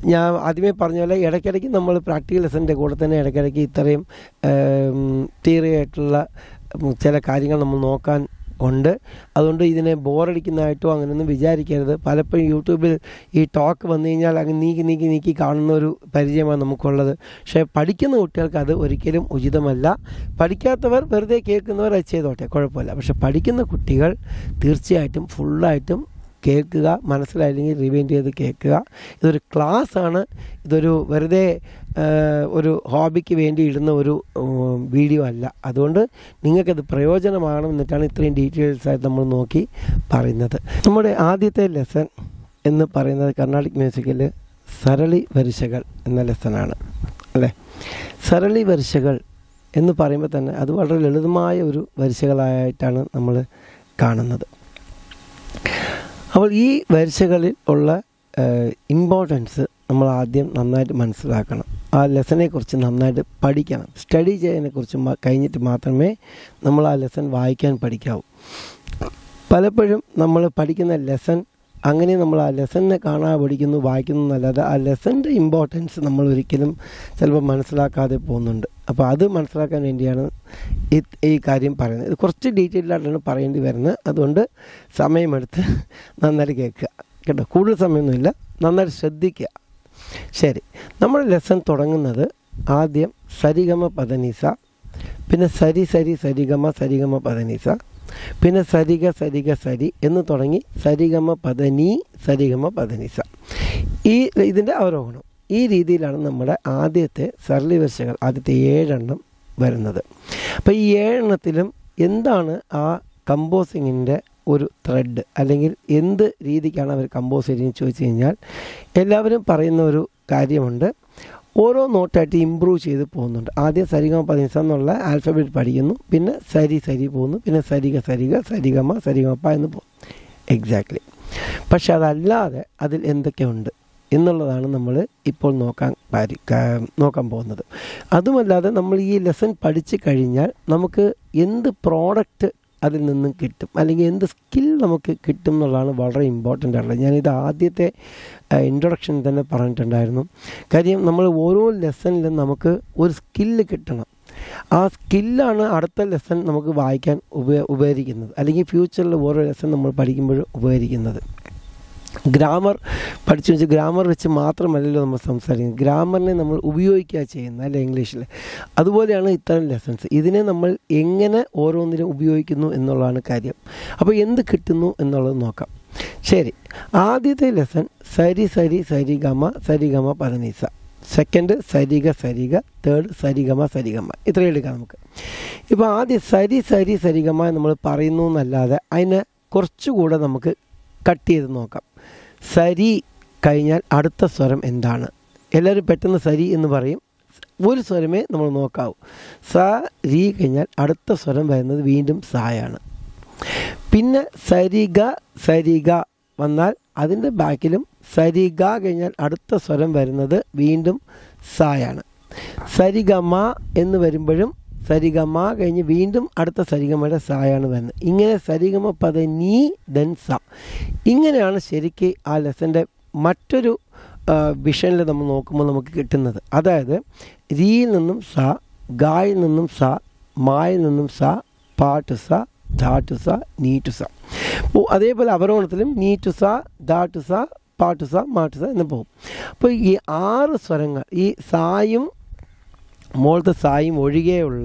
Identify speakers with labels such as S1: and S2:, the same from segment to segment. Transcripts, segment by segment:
S1: ഞാൻ ആദ്യമേ പറഞ്ഞ പോലെ ഇടയ്ക്കിടയ്ക്ക് നമ്മൾ പ്രാക്ടിക്കൽ ലെസൻ്റെ കൂടെ തന്നെ ഇടയ്ക്കിടയ്ക്ക് ഇത്രയും തിയറി ആയിട്ടുള്ള ഉം, ചില കാര്യങ്ങൾ നമ്മൾ നോക്കാൻ ഉണ്ട് അതുകൊണ്ട് ഇതിനെ ബോറടിക്കുന്നതായിട്ടോ അങ്ങനെയൊന്നും വിചാരിക്കരുത് പലപ്പോഴും യൂട്യൂബിൽ ഈ ടോക്ക് വന്നു കഴിഞ്ഞാൽ അങ്ങ് നീക്കി നീക്കി നീക്കി കാണുന്ന ഒരു പരിചയമാണ് നമുക്കുള്ളത് പക്ഷേ പഠിക്കുന്ന കുട്ടികൾക്ക് അത് ഒരിക്കലും ഉചിതമല്ല പഠിക്കാത്തവർ വെറുതെ കേൾക്കുന്നവർ അത് ചെയ്തോട്ടെ കുഴപ്പമില്ല പക്ഷെ പഠിക്കുന്ന കുട്ടികൾ തീർച്ചയായിട്ടും ഫുള്ളായിട്ടും കേൾക്കുക മനസ്സിലായില്ലെങ്കിൽ റിവൈൻഡ് ചെയ്ത് കേൾക്കുക ഇതൊരു ക്ലാസ് ആണ് ഇതൊരു വെറുതെ ആ, ഒരു ഹോബിക്ക് വേണ്ടി ഇടുന്ന ഒരു ഉം, വീഡിയോ അല്ല അതുകൊണ്ട് നിങ്ങൾക്കത് പ്രയോജനമാണ് എന്നിട്ടാണ് ഇത്രയും ഡീറ്റെയിൽസ് ആയിട്ട് നമ്മൾ നോക്കി പറയുന്നത് നമ്മുടെ ആദ്യത്തെ ലെസൺ എന്ന് പറയുന്നത് കർണാടിക് മ്യൂസിക്കിൽ സരളി വരിശകൾ എന്ന ലെസണാണ് അല്ലേ സരളി വരിശകൾ എന്ന് പറയുമ്പോൾ തന്നെ അത് വളരെ ലളിതമായ ഒരു വരിശകളായിട്ടാണ് നമ്മൾ കാണുന്നത് അപ്പോൾ ഈ വരിശകളിൽ ഉള്ള ഇമ്പോർട്ടൻസ് നമ്മൾ ആദ്യം നന്നായിട്ട് മനസ്സിലാക്കണം ആ ലെസനെ കുറിച്ച് നന്നായിട്ട് പഠിക്കണം സ്റ്റഡി ചെയ്യുന്നതിനെക്കുറിച്ച് മ- കഴിഞ്ഞിട്ട് മാത്രമേ നമ്മൾ ആ ലെസൺ വായിക്കാൻ പഠിക്കാവൂ പലപ്പോഴും നമ്മൾ പഠിക്കുന്ന ലെസൺ അങ്ങനെ നമ്മൾ ആ ലെസണിനെ കാണാതെ പഠിക്കുന്നു വായിക്കുന്നു എന്നല്ലാതെ ആ ലെസൻ്റെ ഇമ്പോർട്ടൻസ് നമ്മൾ ഒരിക്കലും ചിലപ്പോൾ മനസ്സിലാക്കാതെ പോകുന്നുണ്ട് അപ്പോൾ അത് മനസ്സിലാക്കാൻ വേണ്ടിയാണ് ഈ ഈ കാര്യം പറയുന്നത് ഇത് കുറച്ച് ഡീറ്റെയിൽ ആയിട്ടാണ് പറയേണ്ടി വരുന്നത് അതുകൊണ്ട് സമയമെടുത്ത് നന്നായിട്ട് കേൾക്കുക കേട്ടോ കൂടുതൽ സമയമൊന്നുമില്ല നന്നായിട്ട് ശ്രദ്ധിക്കുക ശരി നമ്മുടെ ലെസൺ തുടങ്ങുന്നത് ആദ്യം സരിഗമ പദനീസ പിന്നെ സരി സരി സരിഗമ സരിഗമ പദനീസ പിന്നെ സരിഗ സരിഗ സരി എന്ന് തുടങ്ങി സരിഗമ പദനി സരിഗമ പദനിസ ഈ ഇതിൻ്റെ അവരോഹണം ഈ രീതിയിലാണ് നമ്മുടെ ആദ്യത്തെ സർലിവർഷകൾ ആദ്യത്തെ ഏഴെണ്ണം വരുന്നത് അപ്പോൾ ഈ ഏഴെണ്ണത്തിലും എന്താണ് ആ കമ്പോസിങ്ങിൻ്റെ ഒരു ത്രെഡ് അല്ലെങ്കിൽ എന്ത് രീതിക്കാണ് അവർ കമ്പോസ് ചെയ്യുന്നത് ചോദിച്ചു കഴിഞ്ഞാൽ എല്ലാവരും പറയുന്ന ഒരു കാര്യമുണ്ട് ഓരോ നോട്ടായിട്ട് ഇമ്പ്രൂവ് ചെയ്ത് പോകുന്നുണ്ട് ആദ്യം സരിഗമ പതിനിസ എന്നുള്ള ആൽഫബറ്റ് പഠിക്കുന്നു പിന്നെ സരി സരി പോകുന്നു പിന്നെ സരിഗ സരിഗ സരിഗമ സരിഗമപ്പ എന്ന് പോകും എക്സാക്ട്ലി പക്ഷെ അതല്ലാതെ അതിൽ എന്തൊക്കെയുണ്ട് എന്നുള്ളതാണ് നമ്മൾ ഇപ്പോൾ നോക്കാൻ പാരി കാ- നോക്കാൻ പോകുന്നത് അതുമല്ലാതെ നമ്മൾ ഈ ലെസൺ പഠിച്ചു കഴിഞ്ഞാൽ നമുക്ക് എന്ത് പ്രോഡക്റ്റ് അതിൽ നിന്നും കിട്ടും അല്ലെങ്കിൽ എന്ത് സ്കിൽ നമുക്ക് കിട്ടും എന്നുള്ളതാണ് വളരെ ഇമ്പോർട്ടൻ്റ് ആയിട്ടുള്ളത് ഞാനിത് ആദ്യത്തെ ഇൻട്രൊഡക്ഷൻ തന്നെ പറഞ്ഞിട്ടുണ്ടായിരുന്നു കാര്യം നമ്മൾ ഓരോ ലെസണിലും നമുക്ക് ഒരു സ്കില്ല് കിട്ടണം ആ സ്കില്ലാണ് അടുത്ത ലെസൺ നമുക്ക് വായിക്കാൻ ഉപ ഉപകരിക്കുന്നത് അല്ലെങ്കിൽ ഫ്യൂച്ചറിൽ ഓരോ ലെസൺ നമ്മൾ പഠിക്കുമ്പോൾ ഉപകരിക്കുന്നത് ഗ്രാമർ പഠിച്ചു വെച്ച് ഗ്രാമർ വെച്ച് മാത്രമല്ലല്ലോ നമ്മൾ സംസാരിക്കുന്നത് ഗ്രാമറിനെ നമ്മൾ ഉപയോഗിക്കുക ചെയ്യുന്നത് അല്ലെ ഇംഗ്ലീഷിൽ അതുപോലെയാണ് ഇത്തരം ലെസൺസ് ഇതിനെ നമ്മൾ എങ്ങനെ ഓരോന്നിനും ഉപയോഗിക്കുന്നു എന്നുള്ളതാണ് കാര്യം അപ്പോൾ എന്ത് കിട്ടുന്നു എന്നുള്ളത് നോക്കാം ശരി ആദ്യത്തെ ലെസൺ സരി സരി സരിഗമ സരിഗമ പദനീസ സെക്കൻഡ് സരിഗ സരിഗ തേർഡ് സരിഗമ സരിഗമ ഇത്രയും എടുക്കാം നമുക്ക് ഇപ്പോൾ ആദ്യം സരി സരി സരിഗമ നമ്മൾ പറയുന്നു എന്നല്ലാതെ അതിനെ കുറച്ചുകൂടെ നമുക്ക് കട്ട് ചെയ്ത് നോക്കാം സരി കഴിഞ്ഞാൽ അടുത്ത സ്വരം എന്താണ് എല്ലാവരും പെട്ടെന്ന് സരി എന്ന് പറയും ഒരു സ്വരമേ നമ്മൾ നോക്കാവൂ സ രി കഴിഞ്ഞാൽ അടുത്ത സ്വരം വരുന്നത് വീണ്ടും സായാണ് പിന്നെ സരിഗ സരിഗ വന്നാൽ അതിൻ്റെ ബാക്കിലും സരിഗ കഴിഞ്ഞാൽ അടുത്ത സ്വരം വരുന്നത് വീണ്ടും സായാണ് സരിഗമ എന്ന് വരുമ്പോഴും സരിഗമ കഴിഞ്ഞ് വീണ്ടും അടുത്ത സരിഗമയുടെ സായാണ് വരുന്നത് ഇങ്ങനെ സരിഗമ പദ നീ ദെൻ സ ഇങ്ങനെയാണ് ശരിക്ക് ആ ലെസൻ്റെ മറ്റൊരു വിഷനിൽ നമ്മൾ നോക്കുമ്പോൾ നമുക്ക് കിട്ടുന്നത് അതായത് റിയിൽ നിന്നും സ ഗായിൽ നിന്നും സ മായിൽ നിന്നും സ പാട്ട് സ ധാട്ടു സ നീറ്റു സ അപ്പോൾ അതേപോലെ അവരോഹണത്തിലും നീറ്റു സ ധാട്ടു സ പാട്ടു സ മാട്ടു സ എന്ന് പോകും അപ്പോൾ ഈ ആറ് സ്വരങ്ങൾ ഈ സായും മോളത്തെ സായും ഒഴികെയുള്ള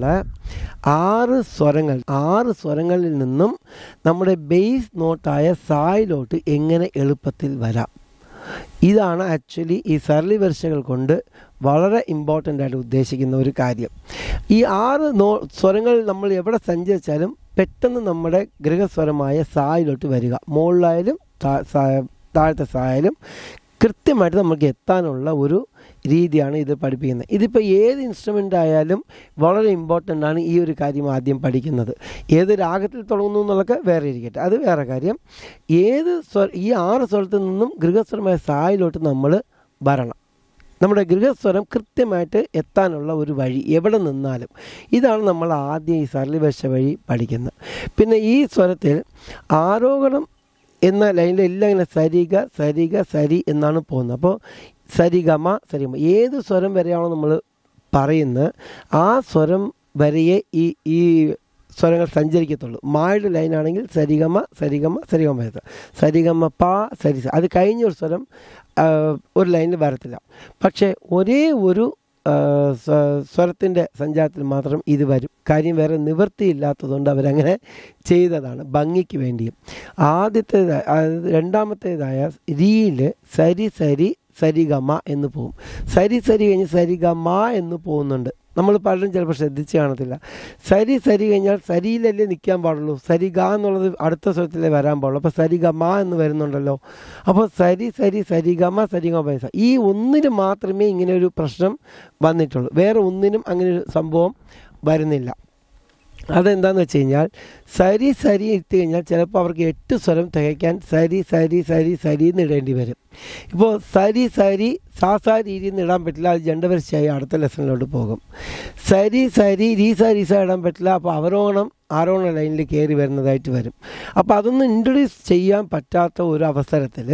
S1: ആറ് സ്വരങ്ങൾ ആറ് സ്വരങ്ങളിൽ നിന്നും നമ്മുടെ ബേസ് നോട്ടായ സായിലോട്ട് എങ്ങനെ എളുപ്പത്തിൽ വരാം ഇതാണ് ആക്ച്വലി ഈ സർലി വരിശകൾ കൊണ്ട് വളരെ ഇമ്പോർട്ടൻ്റ് ആയിട്ട് ഉദ്ദേശിക്കുന്ന ഒരു കാര്യം ഈ ആറ് നോ സ്വരങ്ങൾ നമ്മൾ എവിടെ സഞ്ചരിച്ചാലും പെട്ടെന്ന് നമ്മുടെ ഗൃഹസ്വരമായ സായിലോട്ട് വരിക മുകളിലായാലും താ- സാ- താഴത്തെ സായാലും കൃത്യമായിട്ട് നമുക്ക് എത്താനുള്ള ഒരു രീതിയാണ് ഇത് പഠിപ്പിക്കുന്നത് ഇതിപ്പോൾ ഏത് ഇൻസ്ട്രുമെൻ്റ് ആയാലും വളരെ ഇമ്പോർട്ടൻ്റ് ആണ് ഈ ഒരു കാര്യം ആദ്യം പഠിക്കുന്നത് ഏത് രാഗത്തിൽ തുടങ്ങുന്നു എന്നുള്ളതൊക്കെ വേറെ ഇരിക്കട്ടെ അത് വേറെ കാര്യം ഏത് സ്വ ഈ ആറ് സ്വരത്തിൽ നിന്നും ഗൃഹസ്വരമായ സായിലോട്ട് നമ്മൾ വരണം നമ്മുടെ ഗൃഹസ്വരം കൃത്യമായിട്ട് എത്താനുള്ള ഒരു വഴി എവിടെ നിന്നാലും ഇതാണ് നമ്മൾ ആദ്യം ഈ സർലിഭാഷ വഴി പഠിക്കുന്നത് പിന്നെ ഈ സ്വരത്തിൽ ആരോഹണം എന്ന ലൈനിൽ എല്ലാം ഇങ്ങനെ സരിക സരിക സരി എന്നാണ് പോകുന്നത് അപ്പോൾ സരിഗമ സരിഗമ ഏത് സ്വരം വരെയാണോ നമ്മൾ പറയുന്നത് ആ സ്വരം വരെയേ ഈ ഈ സ്വരങ്ങൾ സഞ്ചരിക്കത്തുള്ളൂ മായുടെ ലൈനാണെങ്കിൽ സരിഗമ സരിഗമ സരിഗമ വരത്ത സരിഗമ പ സരി സ. അത് കഴിഞ്ഞ ഒരു സ്വരം ആ, ഒരു ലൈനിൽ വരത്തില്ല പക്ഷേ ഒരേ ഒരു സ്വരത്തിൻ്റെ സഞ്ചാരത്തിൽ മാത്രം ഇത് വരും കാര്യം വേറെ നിവൃത്തിയില്ലാത്തതുകൊണ്ട് അവരങ്ങനെ ചെയ്തതാണ് ഭംഗിക്ക് വേണ്ടിയും ആദ്യത്തേത് അതായത് രണ്ടാമത്തേതായ രീയിൽ സരി സരി സരിഗമ എന്ന് പോകും സരി സരി കഴിഞ്ഞ് സരിഗമ എന്ന് പോകുന്നുണ്ട് നമ്മൾ പലരും ചിലപ്പോൾ ശ്രദ്ധിച്ച് കാണത്തില്ല സരി സരി കഴിഞ്ഞാൽ സരിയിലല്ലേ നിൽക്കാൻ പാടുള്ളൂ സരിഗ എന്നുള്ളത് അടുത്ത സ്വരത്തിലേ വരാൻ പാടുള്ളൂ അപ്പോൾ സരിഗമ എന്ന് വരുന്നുണ്ടല്ലോ അപ്പോൾ സരി സരി സരിഗമ സരിഗമ പൈസ ഈ ഒന്നിന് മാത്രമേ ഇങ്ങനെ ഒരു പ്രശ്നം വന്നിട്ടുള്ളൂ വേറെ ഒന്നിനും അങ്ങനെ ഒരു സംഭവം വരുന്നില്ല അതെന്താന്ന് വെച്ച് കഴിഞ്ഞാൽ സരി സരി ഇട്ട് കഴിഞ്ഞാൽ ചിലപ്പോൾ അവർക്ക് എട്ട് സ്വരം തികയ്ക്കാൻ സരി സരി സരി സരി എന്ന് ഇടേണ്ടി വരും ഇപ്പോൾ സരി സരി സാ സാ രീതി എന്ന് ഇടാൻ പറ്റില്ല അത് ജണ്ടവരിച്ചായി അടുത്ത ലെസണിലോട്ട് പോകും സരി സരി രീ സ രീ സ ഇടാൻ പറ്റില്ല അപ്പോൾ അവരോഹണം ആരോഹണ ലൈനിൽ കയറി വരുന്നതായിട്ട് വരും അപ്പോൾ അതൊന്നും ഇൻട്രൊഡ്യൂസ് ചെയ്യാൻ പറ്റാത്ത ഒരു അവസരത്തിൽ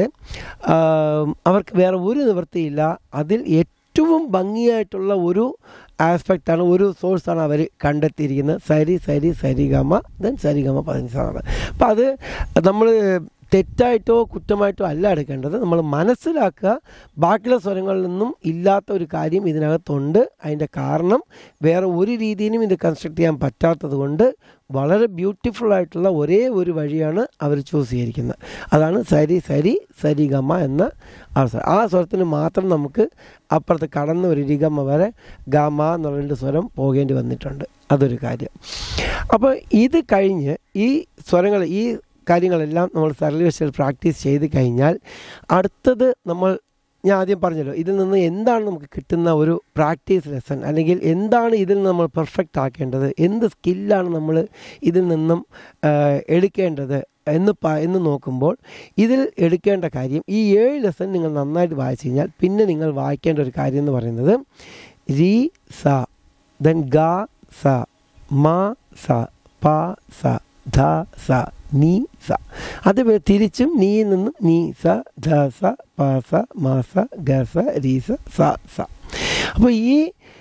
S1: അവർക്ക് വേറെ ഒരു നിവൃത്തിയില്ല അതിൽ ഏറ്റവും ഭംഗിയായിട്ടുള്ള ഒരു ആസ്പെക്റ്റാണ് ഒരു സോഴ്സാണ് അവർ കണ്ടെത്തിയിരിക്കുന്നത് സരി സരി സരിഗമ ദെൻ സരിഗമ പതിനഞ്ചാണ് അപ്പം അത് നമ്മൾ തെറ്റായിട്ടോ കുറ്റമായിട്ടോ അല്ല എടുക്കേണ്ടത് നമ്മൾ മനസ്സിലാക്കുക ബാക്കിയുള്ള സ്വരങ്ങളിൽ നിന്നും ഇല്ലാത്ത ഒരു കാര്യം ഇതിനകത്തുണ്ട് അതിൻ്റെ കാരണം വേറെ ഒരു രീതിയിലും ഇത് കൺസ്ട്രക്ട് ചെയ്യാൻ പറ്റാത്തത് കൊണ്ട് വളരെ ബ്യൂട്ടിഫുൾ ആയിട്ടുള്ള ഒരേ ഒരു വഴിയാണ് അവർ ചൂസ് ചെയ്തിരിക്കുന്നത് അതാണ് സരി സരി സരിഗമ എന്ന അവസരം ആ സ്വരത്തിന് മാത്രം നമുക്ക് അപ്പുറത്ത് കടന്ന് ഒരു രിഗമ വരെ ഗമ എന്നുള്ള രണ്ട് സ്വരം പോകേണ്ടി വന്നിട്ടുണ്ട് അതൊരു കാര്യം അപ്പോൾ ഇത് കഴിഞ്ഞ് ഈ സ്വരങ്ങൾ ഈ കാര്യങ്ങളെല്ലാം നമ്മൾ സർവീസിൽ പ്രാക്ടീസ് ചെയ്ത് കഴിഞ്ഞാൽ അടുത്തത് നമ്മൾ ഞാൻ ആദ്യം പറഞ്ഞല്ലോ ഇതിൽ നിന്ന് എന്താണ് നമുക്ക് കിട്ടുന്ന ഒരു പ്രാക്ടീസ് ലെസൺ അല്ലെങ്കിൽ എന്താണ് ഇതിൽ നിന്ന് നമ്മൾ പെർഫെക്റ്റ് ആക്കേണ്ടത് എന്ത് സ്കില്ലാണ് നമ്മൾ ഇതിൽ നിന്നും ആ, എടുക്കേണ്ടത് എന്ന് പ എന്ന് നോക്കുമ്പോൾ ഇതിൽ എടുക്കേണ്ട കാര്യം ഈ ഏഴ് ലെസൺ നിങ്ങൾ നന്നായിട്ട് വായിച്ചു കഴിഞ്ഞാൽ പിന്നെ നിങ്ങൾ വായിക്കേണ്ട ഒരു കാര്യം എന്ന് പറയുന്നത് രീ സ ദെൻ ഗ സ മ സ പ സ ധ സ നീ സ അത് വേ- തിരിച്ചും നീയിൽ നിന്നും നീ സ ധ സ പ സ മ സ ഗ സ രീ സ സ സ അപ്പോൾ ഈ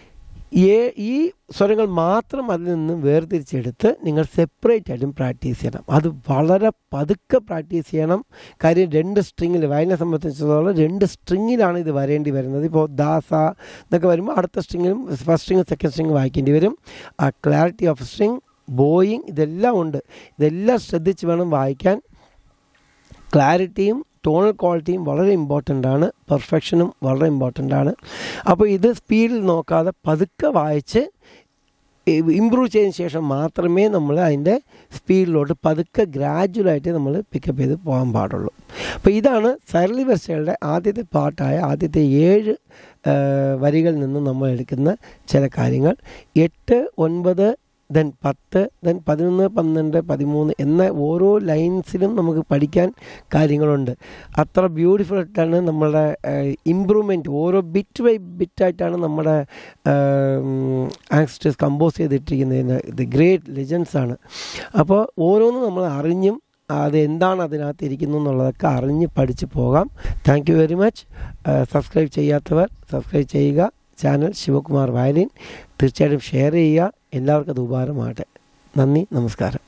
S1: ഏ- ഈ സ്വരങ്ങൾ മാത്രം അതിൽ നിന്നും വേർതിരിച്ചെടുത്ത് നിങ്ങൾ സെപ്പറേറ്റ് ആയിട്ടും പ്രാക്ടീസ് ചെയ്യണം അത് വളരെ പതുക്കെ പ്രാക്ടീസ് ചെയ്യണം കാര്യം രണ്ട് സ്ട്രിങ്ങിൽ വയലിനെ സംബന്ധിച്ചിടത്തോളം രണ്ട് സ്ട്രിങ്ങിലാണ് ഇത് വരേണ്ടി വരുന്നത് ഇപ്പോൾ ദാസ എന്നൊക്കെ വരുമ്പോൾ അടുത്ത സ്ട്രിങ്ങിലും ഫസ്റ്റ് സ്ട്രിങ് സെക്കൻഡ് സ്ട്രിങ് വായിക്കേണ്ടി വരും ആ ക്ലാരിറ്റി ഓഫ് സ്ട്രിങ് ബോയിങ് ഇതെല്ലാം ഉണ്ട് ഇതെല്ലാം ശ്രദ്ധിച്ച് വേണം വായിക്കാൻ ക്ലാരിറ്റിയും ടോണൽ ക്വാളിറ്റിയും വളരെ ഇമ്പോർട്ടൻ്റ് ആണ് പെർഫെക്ഷനും വളരെ ഇമ്പോർട്ടൻ്റ് ആണ് അപ്പോൾ ഇത് സ്പീഡിൽ നോക്കാതെ പതുക്കെ വായിച്ച് ഇമ്പ്രൂവ് ചെയ്തതിന് ശേഷം മാത്രമേ നമ്മൾ അതിൻ്റെ സ്പീഡിലോട്ട് പതുക്കെ ഗ്രാജുവലായിട്ട് നമ്മൾ പിക്കപ്പ് ചെയ്ത് പോകാൻ പാടുള്ളൂ അപ്പോൾ ഇതാണ് സരളി വർഷകളുടെ ആദ്യത്തെ പാട്ടായ ആദ്യത്തെ ഏഴ് ആ, വരികളിൽ നിന്ന് നമ്മൾ എടുക്കുന്ന ചില കാര്യങ്ങൾ എട്ട് ഒൻപത് ദെൻ പത്ത് ദെൻ പതിനൊന്ന് പന്ത്രണ്ട് പതിമൂന്ന് എന്ന ഓരോ ലൈൻസിലും നമുക്ക് പഠിക്കാൻ കാര്യങ്ങളുണ്ട് അത്ര ബ്യൂട്ടിഫുൾ ആയിട്ടാണ് നമ്മളുടെ ഇമ്പ്രൂവ്മെൻറ്റ് ഓരോ ബിറ്റ് ബൈ ബിറ്റായിട്ടാണ് നമ്മുടെ ആങ്സ്റ്റേഴ്സ് കമ്പോസ് ചെയ്തിട്ടിരിക്കുന്നത് ദി ഗ്രേറ്റ് ലെജൻസ് ആണ് അപ്പോൾ ഓരോന്നും നമ്മൾ അറിഞ്ഞും അത് എന്താണ് അതിനകത്ത് ഇരിക്കുന്നു എന്നുള്ളതൊക്കെ അറിഞ്ഞ് പഠിച്ച് പോകാം thank you very much subscribe ചെയ്യാത്തവർ സബ്സ്ക്രൈബ് ചെയ്യുക ചാനൽ ശിവകുമാർ വയലിൻ തീർച്ചയായിട്ടും ഷെയർ ചെയ്യുക എല്ലാവർക്കും അത് ഉപകാരമാകട്ടെ നന്ദി നമസ്കാരം